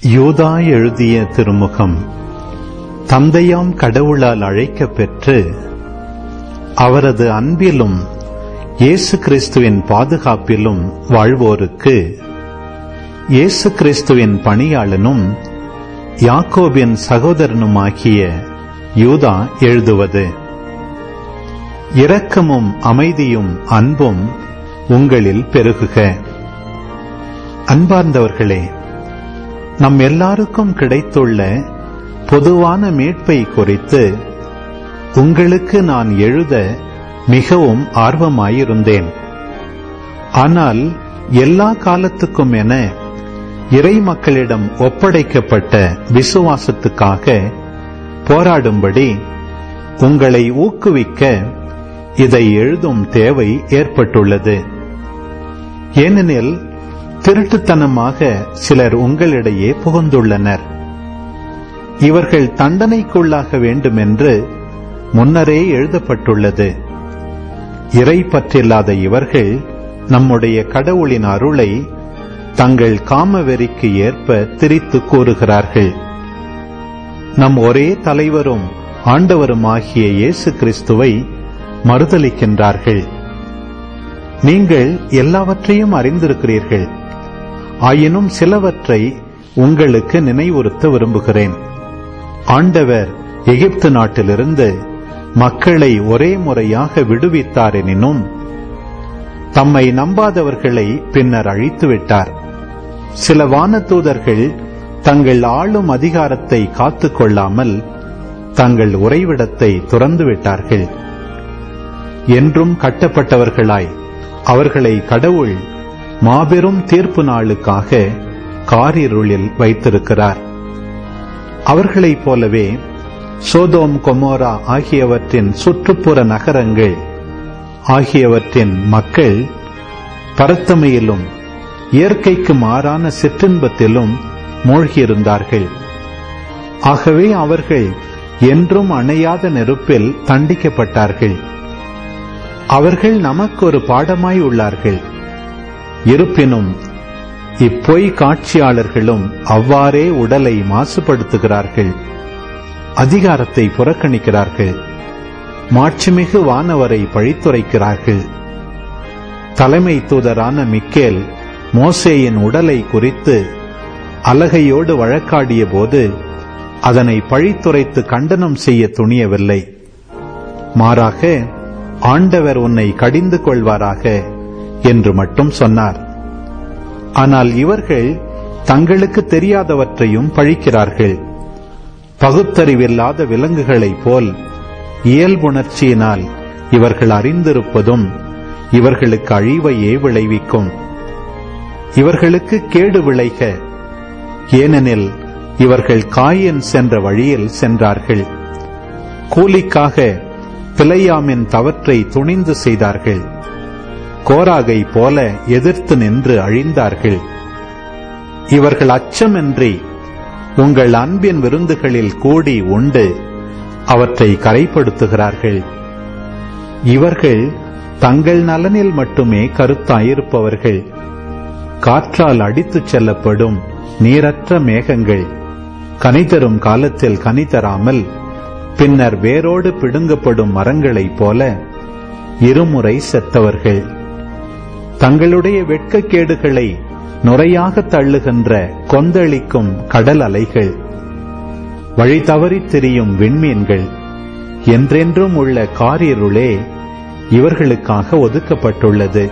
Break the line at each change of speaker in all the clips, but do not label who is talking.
யூதா எழுதிய திருமுகம் தந்தையாம் கடவுளால் அழைக்கப் பெற்று அவரது அன்பிலும் இயேசு கிறிஸ்துவின் பாதுகாப்பிலும் வாழ்வோருக்கு இயேசு கிறிஸ்துவின் பணியாளனும் யாக்கோபின் சகோதரனுமாகிய யூதா எழுதுவது இரக்கமும் அமைதியும் அன்பும் உங்களில் பெருகுக அன்பார்ந்தவர்களே நம் எல்லாருக்கும் கிடைத்துள்ள பொதுவான மீட்பை குறித்து உங்களுக்கு நான் எழுத மிகவும் ஆர்வமாயிருந்தேன் ஆனால் எல்லா காலத்துக்கும் என இறை மக்களிடம் ஒப்படைக்கப்பட்ட விசுவாசத்துக்காக போராடும்படி உங்களை ஊக்குவிக்க இதை எழுதும் தேவை ஏற்பட்டுள்ளது ஏனெனில் திருட்டுத்தனமாக சிலர் உங்களிடையே புகுந்துள்ளனர் இவர்கள் தண்டனைக்குள்ளாக வேண்டுமென்று முன்னரே எழுதப்பட்டுள்ளது இறை பற்றில்லாத இவர்கள் நம்முடைய கடவுளின் அருளை தங்கள் காமவெறிக்கு ஏற்ப திரித்து கூறுகிறார்கள் நம் ஒரே தலைவரும் ஆண்டவருமாகிய இயேசு கிறிஸ்துவை மறுதலிக்கின்றார்கள் நீங்கள் எல்லாவற்றையும் அறிந்திருக்கிறீர்கள் ஆயினும் சிலவற்றை உங்களுக்கு நினைவுறுத்த விரும்புகிறேன் ஆண்டவர் எகிப்து நாட்டிலிருந்து மக்களை ஒரே முறையாக விடுவித்தார் எனினும் தம்மை நம்பாதவர்களை பின்னர் அழித்துவிட்டார் சில வானதூதர்கள் தங்கள் ஆளும் அதிகாரத்தை காத்துக் கொள்ளாமல் தங்கள் உறைவிடத்தை துறந்துவிட்டார்கள் என்றும் கட்டப்பட்டவர்களாய் அவர்களை கடவுள் மாபெரும் தீர்ப்பு நாளுக்காக காரிருளில் வைத்திருக்கிறார் அவர்களைப் போலவே சோதோம் கொமோரா ஆகியவற்றின் சுற்றுப்புற நகரங்கள் ஆகியவற்றின் மக்கள் பரத்தமையிலும் இயற்கைக்கு மாறான சிற்றின்பத்திலும் மூழ்கியிருந்தார்கள் ஆகவே அவர்கள் என்றும் அணையாத நெருப்பில் தண்டிக்கப்பட்டார்கள் அவர்கள் நமக்கு ஒரு பாடமாய் உள்ளார்கள் இருப்பினும் இப்பொய் காட்சியாளர்களும் அவ்வாறே உடலை மாசுபடுத்துகிறார்கள் அதிகாரத்தை புறக்கணிக்கிறார்கள் மாட்சிமிகு வானவரை பழித்துரைக்கிறார்கள் தலைமை தூதரான மிக்கேல் மோசேயின் உடலை குறித்து அலகையோடு வழக்காடிய போது அதனை பழித்துரைத்து கண்டனம் செய்ய துணியவில்லை மாறாக ஆண்டவர் உன்னை கடிந்து கொள்வாராக என்று மட்டும் சொன்னார் ஆனால் இவர்கள் தங்களுக்கு தெரியாதவற்றையும் பழிக்கிறார்கள் பகுத்தறிவில்லாத விலங்குகளைப் போல் இயல்புணர்ச்சியினால் இவர்கள் அறிந்திருப்பதும் இவர்களுக்கு அழிவையே விளைவிக்கும் இவர்களுக்கு கேடு விளைக ஏனெனில் இவர்கள் காயன் சென்ற வழியில் சென்றார்கள் கூலிக்காக பிழையாமின் தவற்றை துணிந்து செய்தார்கள் கோராகை போல எதிர்த்து நின்று அழிந்தார்கள் இவர்கள் அச்சமின்றி உங்கள் அன்பின் விருந்துகளில் கூடி உண்டு அவற்றை கரைப்படுத்துகிறார்கள் இவர்கள் தங்கள் நலனில் மட்டுமே கருத்தாயிருப்பவர்கள் காற்றால் அடித்துச் செல்லப்படும் நீரற்ற மேகங்கள் கனிதரும் காலத்தில் கனி தராமல் பின்னர் வேரோடு பிடுங்கப்படும் மரங்களைப் போல இருமுறை செத்தவர்கள் தங்களுடைய வெட்கக்கேடுகளை நுரையாக தள்ளுகின்ற கொந்தளிக்கும் கடல் அலைகள் வழி தவறித் திரியும் விண்மீன்கள் என்றென்றும் உள்ள காரிருளே இவர்களுக்காக ஒதுக்கப்பட்டுள்ளது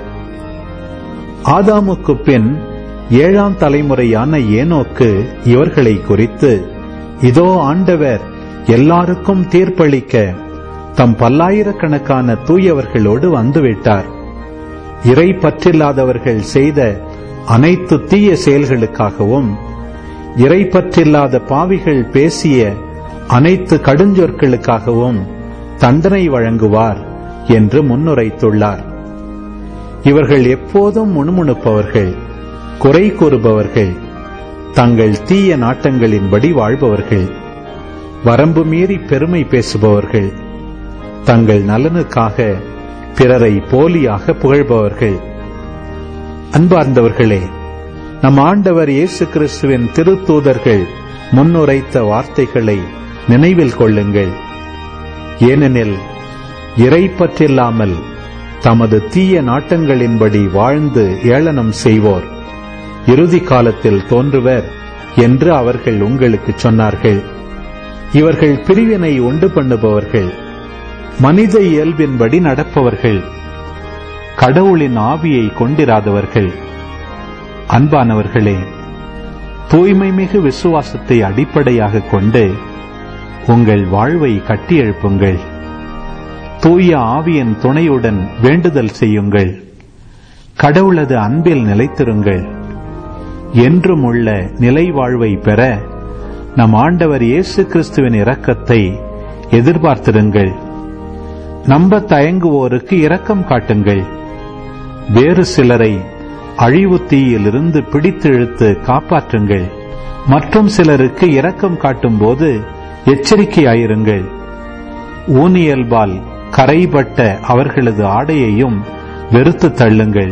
ஆதாமுக்கு பின் ஏழாம் தலைமுறையான ஏனோக்கு இவர்களை குறித்து இதோ ஆண்டவர் எல்லாருக்கும் தீர்ப்பளிக்க தம் பல்லாயிரக்கணக்கான தூயவர்களோடு வந்துவிட்டார் இறை பற்றில்லாதவர்கள் செய்த அனைத்து தீய செயல்களுக்காகவும் இறை பற்றில்லாத பாவிகள் பேசிய அனைத்து கடுஞ்சொற்களுக்காகவும் தண்டனை வழங்குவார் என்று முன்னுரைத்துள்ளார் இவர்கள் எப்போதும் முணுமுணுப்பவர்கள் குறை கூறுபவர்கள் தங்கள் தீய நாட்டங்களின்படி வாழ்பவர்கள் வரம்பு மீறி பெருமை பேசுபவர்கள் தங்கள் நலனுக்காக பிறரை போலியாக புகழ்பவர்கள் அன்பார்ந்தவர்களே நம் ஆண்டவர் இயேசு கிறிஸ்துவின் திருத்தூதர்கள் முன்னுரைத்த வார்த்தைகளை நினைவில் கொள்ளுங்கள் ஏனெனில் இறை பற்றில்லாமல் தமது தீய நாட்டங்களின்படி வாழ்ந்து ஏளனம் செய்வோர் இறுதி காலத்தில் தோன்றுவர் என்று அவர்கள் உங்களுக்கு சொன்னார்கள் இவர்கள் பிரிவினை உண்டு பண்ணுபவர்கள் மனித இயல்பின்படி நடப்பவர்கள் கடவுளின் ஆவியை கொண்டிராதவர்கள் அன்பானவர்களே தூய்மை மிகு விசுவாசத்தை அடிப்படையாக கொண்டு உங்கள் வாழ்வை கட்டியெழுப்புங்கள் தூய ஆவியின் துணையுடன் வேண்டுதல் செய்யுங்கள் கடவுளது அன்பில் நிலைத்திருங்கள் என்றும் உள்ள நிலை வாழ்வை பெற நம் ஆண்டவர் இயேசு கிறிஸ்துவின் இரக்கத்தை எதிர்பார்த்திருங்கள் நம்ப தயங்குவோருக்கு இரக்கம் காட்டுங்கள் வேறு சிலரை அழிவு தீயிலிருந்து பிடித்திழுத்து காப்பாற்றுங்கள் மற்றும் சிலருக்கு இரக்கம் காட்டும்போது எச்சரிக்கையாயிருங்கள் ஊனியல்பால் கரைபட்ட அவர்களது ஆடையையும் வெறுத்து தள்ளுங்கள்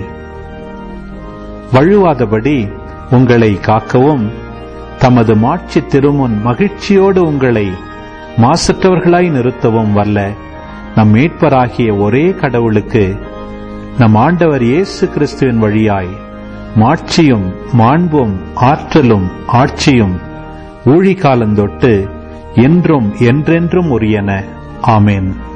வழுவாதபடி உங்களை காக்கவும் தமது மாட்சி திருமுன் மகிழ்ச்சியோடு உங்களை மாசற்றவர்களாய் நிறுத்தவும் வல்ல நம் மீட்பராகிய ஒரே கடவுளுக்கு நம் ஆண்டவர் இயேசு கிறிஸ்துவின் வழியாய் மாட்சியும் மாண்பும் ஆற்றலும் ஆட்சியும் ஊழிகாலந்தொட்டு என்றும் என்றென்றும் உரியன ஆமேன்